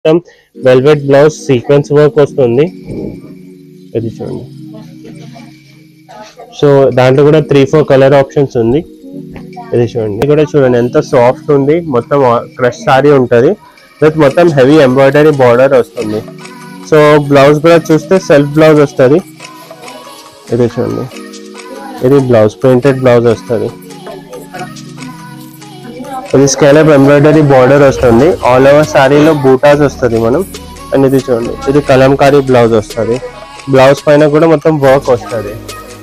మొత్తం velvet blouse sequence work వస్తుంది ఇది చూడండి సో దాంట్లో కూడా త్రీ ఫోర్ కలర్ ఆప్షన్స్ ఉంది ఇది చూడండి ఇది కూడా చూడండి ఎంత సాఫ్ట్ ఉంది మొత్తం క్రష్ సారీ ఉంటుంది విత్ మొత్తం హెవీ ఎంబ్రాయిడరీ బార్డర్ వస్తుంది సో బ్లౌజ్ కూడా చూస్తే సెల్ఫ్ బ్లౌజ్ వస్తుంది ఇది చూడండి ఇది బ్లౌజ్ ప్రింటెడ్ బ్లౌజ్ వస్తుంది ఇది స్కేలప్ ఎంబ్రాయిడరీ బార్డర్ వస్తుంది ఆల్ ఓవర్ శారీలో బూటాస్ వస్తుంది మనం అండ్ ఇది చూడండి ఇది కలంకారీ బ్లౌజ్ వస్తుంది బ్లౌజ్ పైన కూడా మొత్తం వర్క్ వస్తుంది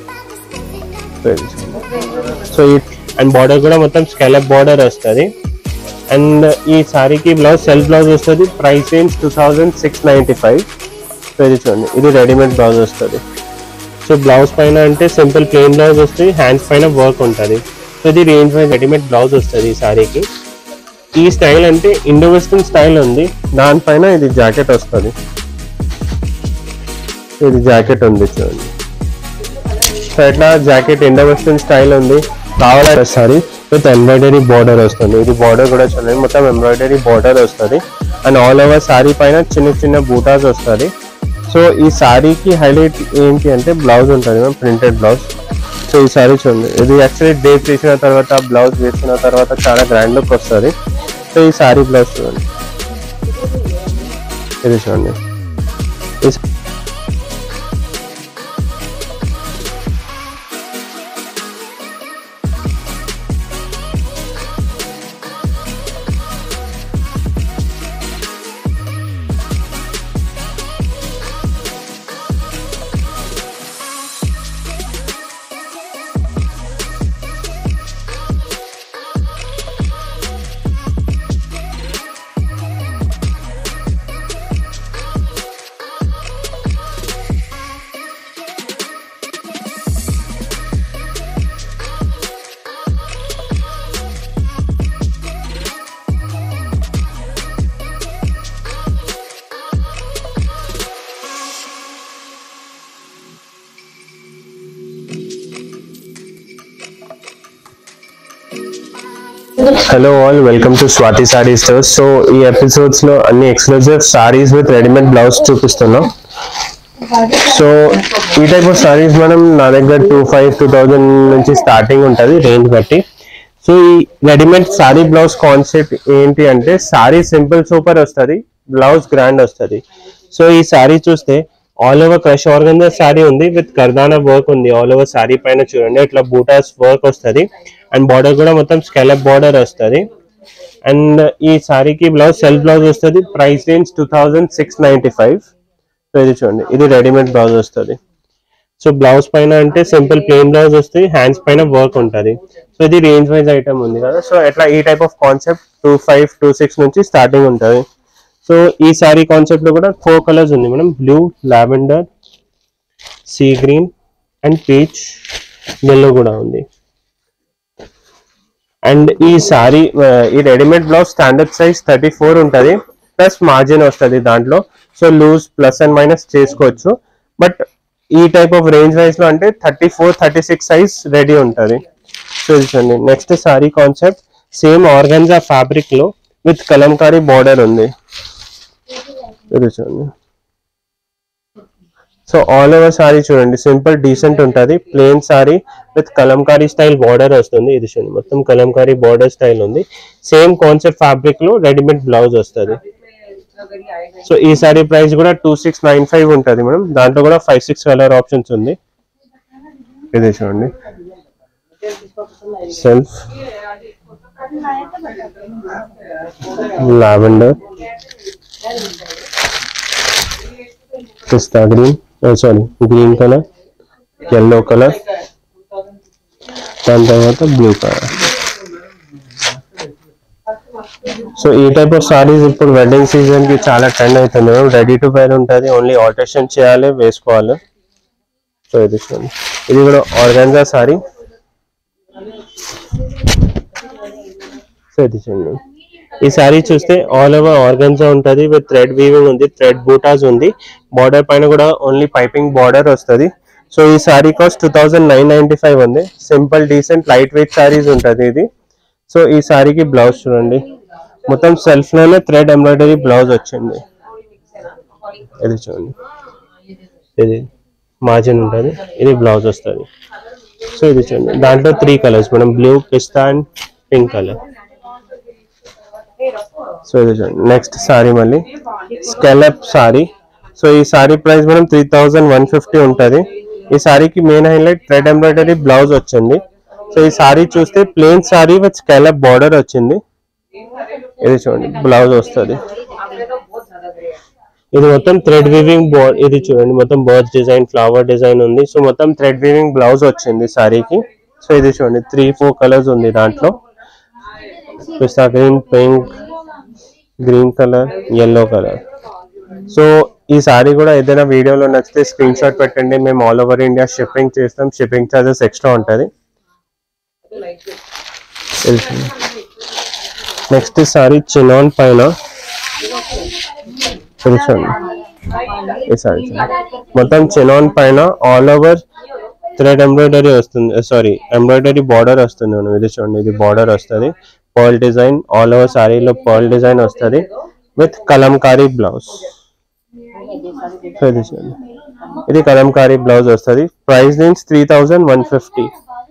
సో ఈ అండ్ బార్డర్ కూడా మొత్తం స్కేలప్ బార్డర్ వస్తుంది అండ్ ఈ శారీకి బ్లౌజ్ సెల్ఫ్ బ్లౌజ్ వస్తుంది price range two thousand six ninety five so ఇది చూడండి ఇది రెడీమేడ్ బ్లౌజ్ వస్తుంది సో బ్లౌజ్ పైన అంటే సింపుల్ ప్లెయిన్ బ్లౌజ్ వస్తుంది హ్యాండ్స్ పైన వర్క్ ఉంటుంది సో ఇది రేంజ్ వైజ్ రెడీమేడ్ బ్లౌజ్ వస్తుంది ఈ శారీకి ఈ స్టైల్ అంటే ఇండో వెస్టర్న్ స్టైల్ ఉంది దానిపైన ఇది జాకెట్ వస్తుంది ఇది జాకెట్ ఉంది చూడండి సో ఇట్లా జాకెట్ ఇండో వెస్టర్న్ స్టైల్ ఉంది కావాలంటే సారీ విత్ ఎంబ్రాయిడరీ బార్డర్ వస్తుంది ఇది బార్డర్ కూడా చూడండి మొత్తం ఎంబ్రాయిడరీ బార్డర్ వస్తుంది అండ్ ఆల్ ఓవర్ సారీ పైన చిన్న చిన్న బూటాస్ వస్తుంది సో ఈ సారీకి హైలైట్ ఏంటి అంటే బ్లౌజ్ ఉంటుంది మ్యామ్ ప్రింటెడ్ బ్లౌజ్ సో ఈ సారీ చూడండి ఇది యాక్చువల్లీ డే తీసిన తర్వాత బ్లౌజ్ వేసిన తర్వాత చాలా గ్రాండ్ లుక్ వస్తుంది సో ఈ సారీ బ్లౌజ్ చూడండి ఇది చూడండి ఈ hello all welcome to Swathi sari stores so ఈ ఎపిసోడ్స్ లో అన్ని exclusive saris with readymade blouse చూపిస్తున్నాం సో ఈ టైప్ ఆఫ్ సారీస్ మనం నా దగ్గర టూ ఫైవ్ టూ థౌజండ్ నుంచి స్టార్టింగ్ ఉంటుంది రేంజ్ బట్టి సో ఈ రెడీమేడ్ సారీ బ్లౌజ్ కాన్సెప్ట్ ఏంటి అంటే సారీ సింపుల్ సూపర్ వస్తుంది బ్లౌజ్ గ్రాండ్ వస్తుంది సో ఈ సారీ చూస్తే all over crush organza sari ఉంది విత్ కర్దానా వర్క్ ఉంది ఆల్ ఓవర్ సారీ పైన చూడండి ఇట్లా బూటాస్ వర్క్ వస్తుంది అండ్ బార్డర్ కూడా మొత్తం స్కెలప్ బార్డర్ వస్తుంది అండ్ ఈ సారీకి బ్లౌజ్ సెల్ఫ్ బ్లౌజ్ వస్తుంది price range two thousand six ninety five so ఇది చూడండి ఇది రెడీమేడ్ బ్లౌజ్ వస్తుంది సో బ్లౌజ్ పైన అంటే సింపుల్ ప్లెయిన్ బ్లౌజ్ వస్తుంది హ్యాండ్స్ పైన వర్క్ ఉంటుంది సో ఇది రేంజ్ వైజ్ ఐటమ్ ఉంది కదా సో ఎట్లా ఈ type of concept two five two six నుంచి స్టార్టింగ్ ఉంటుంది సో ఈ సారీ కాన్సెప్ట్ లో కూడా ఫోర్ కలర్స్ ఉంది మనం blue lavender sea green and peach yellow కూడా ఉంది అండ్ ఈ సారీ ఈ readymade blouse standard size thirty four ఉంటుంది ప్లస్ మార్జిన్ వస్తుంది దాంట్లో so loose plus and minus చేసుకోవచ్చు బట్ ఈ టైప్ ఆఫ్ రేంజ్ వైజ్ లో అంటే thirty four thirty six size ready ఉంటుంది సో ఇది చూడండి next sari concept same organza fabric లో విత్ కలంకారీ బార్డర్ ఉంది ఇది చూడండి సో ఆల్ ఓవర్ సారీ చూడండి సింపుల్ డీసెంట్ ఉంటుంది plain sari with Kalamkari style border వస్తుంది ఇది చూడండి మొత్తం కలంకారీ బార్డర్ స్టైల్ ఉంది సేమ్ కాన్సెప్ట్ ఫ్యాబ్రిక్ లో రెడీమేడ్ బ్లౌజ్ వస్తుంది సో ఈ సారీ ప్రైస్ కూడా టూ సిక్స్ నైన్ ఫైవ్ ఉంటుంది మేడం దాంట్లో కూడా ఫైవ్ సిక్స్ కలర్ ఆప్షన్స్ ఉంది ఇది చూడండి self lavender pista green sari green colour yellow colour దాని తర్వాత బ్లూ కలర్ సో ఈ టైప్ ఆఫ్ సారీస్ ఇప్పుడు వెడ్డింగ్ సీజన్ కి చాలా ట్రెండ్ అవుతుంది రెడీ టు వేర్ ఉంటుంది ఓన్లీ ఆల్టరేషన్ చేయాలి వేసుకోవాలి సో ఇది చూడండి ఇది కూడా ఆర్గాన్జా సారీ సో ఇది చూడండి ఈ సారీ చూస్తే ఆల్ ఓవర్ ఆర్గన్జా ఉంటుంది విత్ థ్రెడ్ వీవింగ్ ఉంది థ్రెడ్ బూటాస్ ఉంది బార్డర్ పైన కూడా ఓన్లీ పైపింగ్ బార్డర్ వస్తుంది సో ఈ sari cost two thousand nine ninety five ఉంది simple decent light weight saris ఉంటుంది ఇది సో ఈ సారీకి బ్లౌజ్ చూడండి మొత్తం సెల్ఫ్ లోనే థ్రెడ్ ఎంబ్రాయిడరీ బ్లౌజ్ వచ్చింది ఇది చూడండి ఇది మార్జిన్ ఉంటుంది ఇది బ్లౌజ్ వస్తుంది సో ఇది చూడండి దాంట్లో త్రీ కలర్స్ మనం blue pista and pink colour so ఇది చూడండి నెక్స్ట్ సారీ మళ్ళీ స్కెలప్ సారీ సో ఈ సారీ ప్రైస్ మనం త్రీ థౌజండ్ వన్ ఫిఫ్టీ ఉంటుంది ఈ సారీకి main highlight thread embroidery blouse వచ్చింది సో ఈ సారీ చూస్తే plain sari with scallop border వచ్చింది ఇది చూడండి బ్లౌజ్ వస్తుంది ఇది మొత్తం థ్రెడ్ వీవింగ్ బోర్డ్ ఇది చూడండి మొత్తం బర్డ్స్ డిజైన్ ఫ్లవర్ డిజైన్ ఉంది సో మొత్తం థ్రెడ్ వీవింగ్ బ్లౌజ్ వచ్చింది సారీకి సో ఇది చూడండి త్రీ ఫోర్ కలర్స్ ఉంది దాంట్లో pista green pink green colour yellow colour so ఈ సారీ కూడా ఏదైనా వీడియోలో నచ్చితే స్క్రీన్ షాట్ పెట్టండి మేము ఆల్ ఓవర్ ఇండియా షిప్పింగ్ చేస్తాం షిప్పింగ్ ఛార్జెస్ ఎక్స్ట్రా ఉంటుంది నెక్స్ట్ సారీ చినాన్ పైన ఇది చూడండి ఈ సారీ చూడండి. మొత్తం చినాన్ పైన ఆల్ ఓవర్ థ్రెడ్ ఎంబ్రాయిడరీ వస్తుంది సారీ ఎంబ్రాయిడరీ బార్డర్ వస్తుంది మనం ఇది చూడండి ఇది బార్డర్ వస్తుంది పర్ల్ డిజైన్ ఆల్ ఓవర్ సారీలో పర్ల్ డిజైన్ వస్తుంది విత్ కలంకారీ బ్లౌజ్ సో ఇది చూడండి ఇది కలంకారీ బ్లౌజ్ వస్తుంది price range three thousand one fifty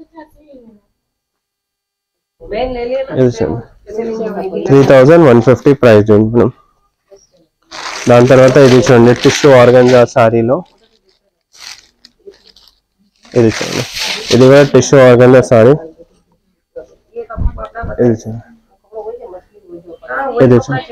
ఇది చూడండి three thousand one fifty price range మనం దాని తర్వాత ఇది చూడండి టిష్యూ ఆర్గంజా సారీలో ఇది చూడండి ఇది కూడా టిష్యూ ఆర్గంజా సారీ ఇది చూడండి ఇది చూడండి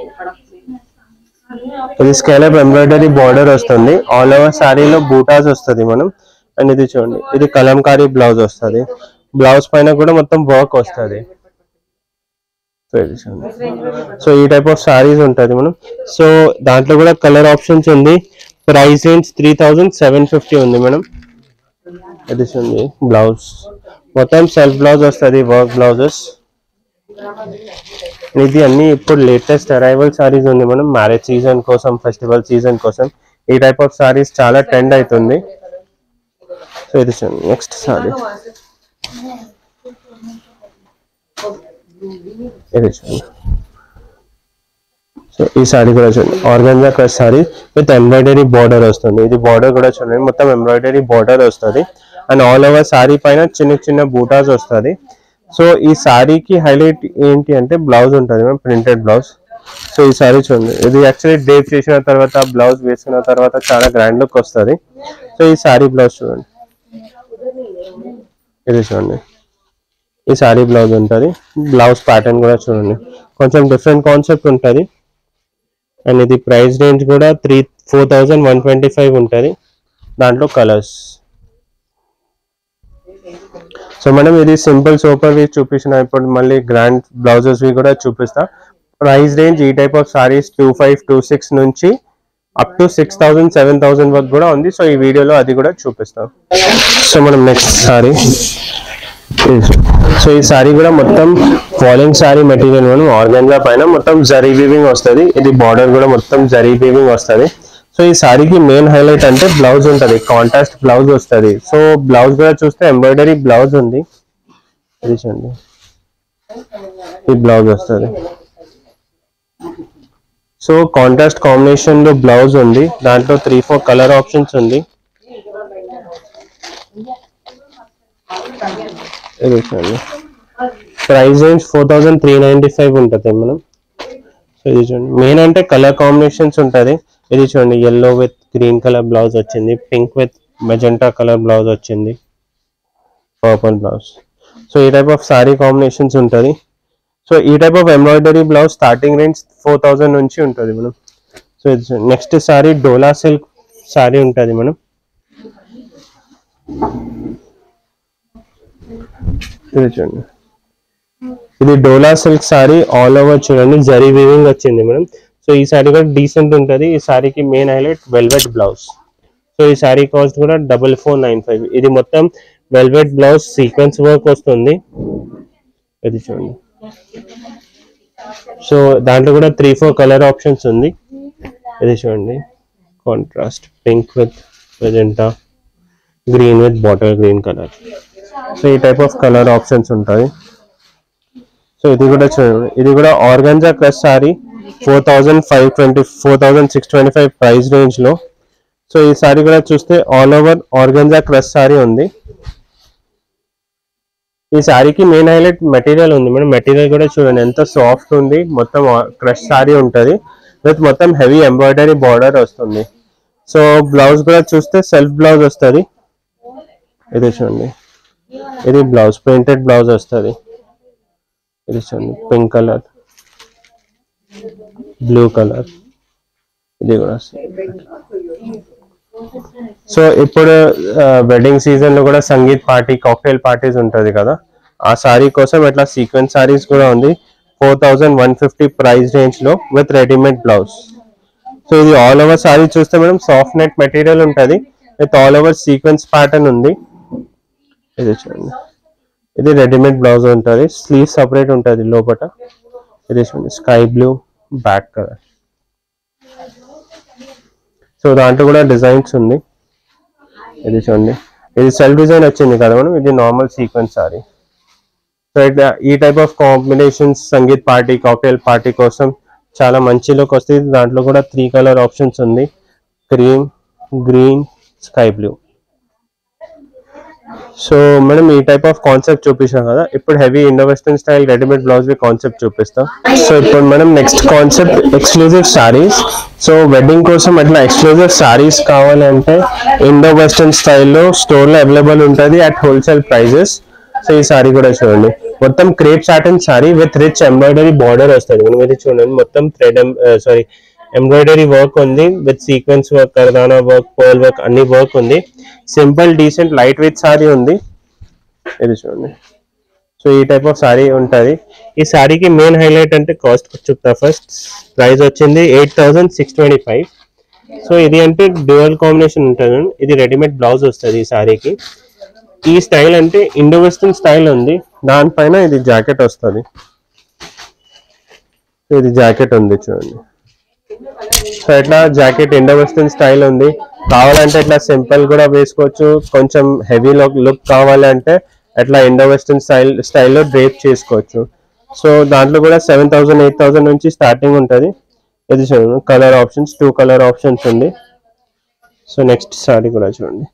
ఇది స్కేలప్ ఎంబ్రాయిడరీ బార్డర్ వస్తుంది ఆల్ ఓవర్ సారీలో బూటాస్ వస్తుంది మనం అండ్ ఇది చూడండి ఇది కలంకారీ బ్లౌజ్ వస్తుంది బ్లౌజ్ పైన కూడా మొత్తం వర్క్ వస్తుంది సో ఇది చూడండి సో ఈ టైప్ ఆఫ్ సారీస్ ఉంటుంది మనం సో దాంట్లో కూడా కలర్ ఆప్షన్స్ ఉంది price range three thousand seven fifty ఉంది మేడం ఇది చూడండి బ్లౌజ్ మొత్తం సెల్ఫ్ బ్లౌజ్ వస్తుంది వర్క్ బ్లౌజెస్ ఇది అన్ని ఇప్పుడు లేటెస్ట్ అరైవల్ సారీస్ ఉంది మనం మ్యారేజ్ సీజన్ కోసం ఫెస్టివల్ సీజన్ కోసం ఈ టైప్ ఆఫ్ సారీస్ చాలా ట్రెండ్ అవుతుంది సో ఇది చూడండి నెక్స్ట్ సారీ ఇది చూడండి సో ఈ సారీ కూడా చూడండి organza crush sari with embroidery border వస్తుంది ఇది బార్డర్ కూడా చూడండి మొత్తం ఎంబ్రాయిడరీ బార్డర్ వస్తుంది అండ్ ఆల్ ఓవర్ సారీ పైన చిన్న చిన్న బూటాస్ వస్తుంది సో ఈ సారీకి హైలైట్ ఏంటి అంటే బ్లౌజ్ ఉంటుంది మ్యామ్ ప్రింటెడ్ బ్లౌజ్ సో ఈ సారీ చూడండి ఇది యాక్చువల్లీ డేప్ చేసిన తర్వాత బ్లౌజ్ వేసుకున్న తర్వాత చాలా గ్రాండ్ లుక్ వస్తుంది సో ఈ సారీ బ్లౌజ్ చూడండి ఇది చూడండి ఈ సారీ బ్లౌజ్ ఉంటుంది బ్లౌజ్ ప్యాటర్న్ కూడా చూడండి కొంచెం డిఫరెంట్ కాన్సెప్ట్ ఉంటుంది అండ్ ఇది ప్రైస్ రేంజ్ కూడా three four thousand one twenty five ఉంటుంది దాంట్లో కలర్స్ సో మనం ఇది సింపుల్ సూపర్ వి చూపించిన ఇప్పుడు మళ్ళీ గ్రాండ్ బ్లౌజెస్ వి కూడా చూపిస్తా ప్రైస్ రేంజ్ ఈ type of saris two five two six నుంచి up to six thousand seven thousand వరకు కూడా ఉంది సో ఈ వీడియోలో అది కూడా చూపిస్తాం సో మనం నెక్స్ట్ సారీ సో ఈ సారీ కూడా మొత్తం ఫాలింగ్ సారీ మెటీరియల్ మనం ఆర్గంజా పైన మొత్తం జరీ వీవింగ్ వస్తుంది ఇది బార్డర్ కూడా మొత్తం జరీ వీవింగ్ వస్తుంది సో ఈ సారీకి మెయిన్ హైలైట్ అంటే బ్లౌజ్ ఉంటుంది కాంట్రాస్ట్ బ్లౌజ్ వస్తుంది సో బ్లౌజ్ కూడా చూస్తే ఎంబ్రాయిడరీ బ్లౌజ్ ఉంది ఇది చూడండి ఈ బ్లౌజ్ వస్తుంది సో కాంట్రాస్ట్ కాంబినేషన్ లో బ్లౌజ్ ఉంది దాంట్లో త్రీ ఫోర్ కలర్ ఆప్షన్స్ ఉంది ఇది చూడండి price range four thousand three ninety five ఉంటుంది మనం సో ఇది చూడండి మెయిన్ అంటే కలర్ కాంబినేషన్స్ ఉంటుంది ఇది చూడండి yellow with green colour blouse వచ్చింది pink with magenta colour blouse వచ్చింది పర్పుల్ బ్లౌజ్ సో ఈ టైప్ ఆఫ్ సారీ కాంబినేషన్స్ ఉంటుంది సో ఈ type of embroidery blouse starting range four thousand నుంచి ఉంటుంది మనం సో ఇది నెక్స్ట్ సారీ డోలా సిల్క్ సారీ ఉంటుంది మనం ఇది చూడండి ఇది Dola silk sari all over చూడండి జరీ వీవింగ్ వచ్చింది మేడం సో ఈ సారీ కూడా డీసెంట్ ఉంటుంది ఈ సారీకి main highlight velvet blouse so ఈ సారీ కాస్ట్ కూడా డబల్ ఫోర్ నైన్ ఫైవ్ ఇది మొత్తం వెల్వెట్ బ్లౌజ్ సీక్వెన్స్ వర్క్ వస్తుంది ఇది చూడండి సో దాంట్లో కూడా త్రీ ఫోర్ కలర్ ఆప్షన్స్ ఉంది ఇది చూడండి contrast pink with magenta green with bottle green colour so ఈ టైప్ ఆఫ్ కలర్ ఆప్షన్స్ ఉంటాయి సో ఇది కూడా చూడండి ఇది కూడా organza crush sari four thousand five twenty four thousand six twenty five price range లో సో ఈ సారీ కూడా చూస్తే all over organza crush sari ఉంది ఈ సారీకి మెయిన్ హైలైట్ మెటీరియల్ ఉంది మేడం మెటీరియల్ కూడా చూడండి ఎంత సాఫ్ట్ ఉంది మొత్తం క్రష్ సారీ ఉంటది విత్ మొత్తం హెవీ ఎంబ్రాయిడరీ బార్డర్ వస్తుంది సో బ్లౌజ్ కూడా చూస్తే సెల్ఫ్ బ్లౌజ్ వస్తుంది ఇది చూడండి ఇది బ్లౌజ్ ప్రింటెడ్ బ్లౌజ్ వస్తుంది ఇది చూడండి పింక్ కలర్ బ్లూ కలర్ ఇది కూడా సో ఇప్పుడు వెడ్డింగ్ సీజన్ లో కూడా సంగీత్ పార్టీ కాక్టైల్ పార్టీస్ ఉంటది కదా ఆ సారీ కోసం ఇట్లా సీక్వెన్స్ సారీస్ కూడా ఉంది four thousand one fifty price range లో విత్ రెడీమేడ్ బ్లౌజ్ సో ఇది ఆల్ ఓవర్ సారీ చూస్తే మేడం సాఫ్ట్ నెట్ మెటీరియల్ ఉంటది with all over sequence pattern ఉంది ఇది చూడండి ఇది రెడీమేడ్ బ్లౌజ్ ఉంటుంది స్లీవ్ సపరేట్ ఉంటుంది లోపల ఇది చూడండి sky blue back colour so దాంట్లో కూడా డిజైన్స్ ఉంది ఇది చూడండి ఇది సెల్ఫ్ డిజైన్ వచ్చింది కదా మనం ఇది నార్మల్ సీక్వెన్స్ సారీ సో ఇట్లా ఈ type of combinations sangeet party cocktail party కోసం చాలా మంచి లుక్ వస్తుంది దాంట్లో కూడా త్రీ కలర్ ఆప్షన్స్ ఉంది cream green sky blue so madam ఈ టైప్ ఆఫ్ కాన్సెప్ట్ చూపించాం కదా ఇప్పుడు heavy Indo western style readymade blouse concept చూపిస్తాం సో ఇప్పుడు మనం next concept exclusive saris so wedding కోసం అట్లా ఎక్స్క్లూజివ్ సారీస్ కావాలంటే ఇండో వెస్టర్న్ స్టైల్లో స్టోర్ లో అవైలబుల్ ఉంటుంది అట్ హోల్సేల్ ప్రైజెస్ సో ఈ సారీ కూడా చూడండి మొత్తం crepe satin sari with rich embroidery border వస్తుంది మనం ఇది చూడండి మొత్తం థ్రెడ్ సారీ ఎంబ్రాయిడరీ వర్క్ ఉంది విత్ సీక్వెన్స్ వర్క్ కర్దానా వర్క్ పర్ల్ వర్క్ అన్ని వర్క్ ఉంది simple decent light weight sari ఉంది ఇది చూడండి సో ఈ టైప్ ఆఫ్ సారీ ఉంటుంది ఈ సారీకి మెయిన్ హైలైట్ అంటే కాస్ట్ చెప్తా ఫస్ట్ ప్రైస్ వచ్చింది eight thousand six twenty five so ఇది అంటే డ్యూయల్ కాంబినేషన్ ఉంటుంది ఇది రెడీమేడ్ బ్లౌజ్ వస్తుంది ఈ సారీకి ఈ స్టైల్ అంటే ఇండో వెస్టర్న్ స్టైల్ ఉంది దానిపైన ఇది జాకెట్ వస్తుంది ఇది జాకెట్ ఉంది చూడండి సో ఇట్లా జాకెట్ ఇండో వెస్టర్న్ స్టైల్ ఉంది కావాలంటే ఇట్లా సింపుల్ కూడా వేసుకోవచ్చు కొంచెం హెవీ లుక్ కావాలంటే అట్లా ఇండో వెస్టర్న్ స్టైల్ స్టైల్లో డ్రేప్ చేసుకోవచ్చు సో దాంట్లో కూడా సెవెన్ థౌసండ్ ఎయిట్ థౌసండ్ నుంచి స్టార్టింగ్ ఉంటుంది ఇది చూడండి colour options two colour options ఉంది సో నెక్స్ట్ సారీ కూడా చూడండి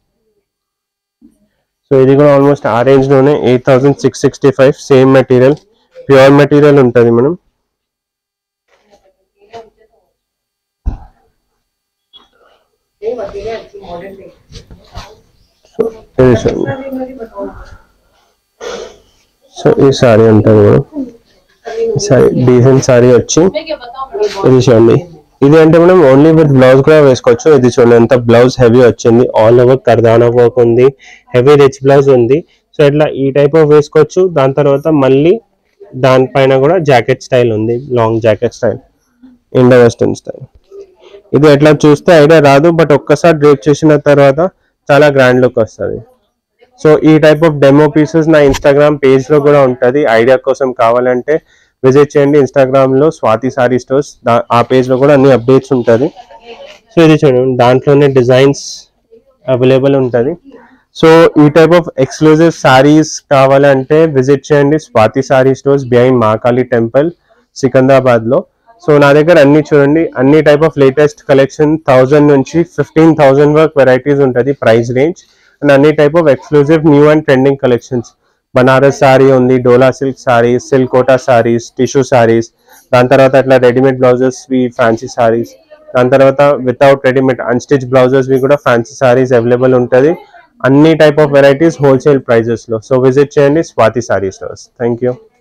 సో ఇది కూడా ఆల్మోస్ట్ ఆ రేంజ్ లోనే eight thousand six sixty five same material pure material ఉంటుంది మనం ఇది చూడండి సో ఈ సారీ ఉంటుంది మేడం సారీ డీసెంట్ సారీ వచ్చి ఇది చూడండి ఇది అంటే మనం ఓన్లీ విత్ బ్లౌజ్ కూడా వేసుకోవచ్చు ఇది చూడండి ఎంత బ్లౌజ్ హెవీ వచ్చింది ఆల్ ఓవర్ కర్దానా వర్క్ ఉంది హెవీ రిచ్ బ్లౌజ్ ఉంది సో ఇట్లా ఈ టైప్ ఆఫ్ వేసుకోవచ్చు దాని తర్వాత మళ్ళీ దానిపైన కూడా జాకెట్ స్టైల్ ఉంది long jacket style Indo western style ఇది ఎట్లా చూస్తే ఐడియా రాదు బట్ ఒక్కసారి డ్రేప్ చేసిన తర్వాత చాలా గ్రాండ్ లుక్ వస్తుంది సో ఈ టైప్ ఆఫ్ డెమో పీసెస్ నా ఇన్స్టాగ్రామ్ పేజ్ లో కూడా ఉంటుంది ఐడియా కోసం కావాలంటే విజిట్ చేయండి ఇన్స్టాగ్రామ్ లో స్వాతి సారీ స్టోర్స్ ఆ పేజ్ లో కూడా అన్ని అప్డేట్స్ ఉంటుంది సో ఇది చూడండి దాంట్లోనే డిజైన్స్ అవైలబుల్ ఉంటుంది సో ఈ టైప్ ఆఫ్ ఎక్స్క్లూజివ్ సారీస్ కావాలంటే విజిట్ చేయండి Swathi sari stores behind Mahakali temple Secunderabad లో సో నా దగ్గర అన్ని చూడండి అన్ని type of latest collection thousand నుంచి ఫిఫ్టీన్ థౌజండ్ వరకు వెరైటీస్ ఉంటుంది ప్రైస్ రేంజ్ అండ్ అన్ని type of exclusive new and trending collections Banaras sari ఉంది డోలా silk saris silk Kota saris tissue saris దాని తర్వాత అట్లా రెడీమేడ్ బ్లౌజెస్ వి ఫ్యాన్సీ సారీస్ దాని తర్వాత వితౌట్ రెడీమేడ్ అన్స్టిచ్ బ్లౌజెస్ వి కూడా ఫ్యాన్సీ సారీస్ అవైలబుల్ ఉంటుంది అన్ని type of varieties wholesale prices లో సో విజిట్ చేయండి Swathi sari stores thank you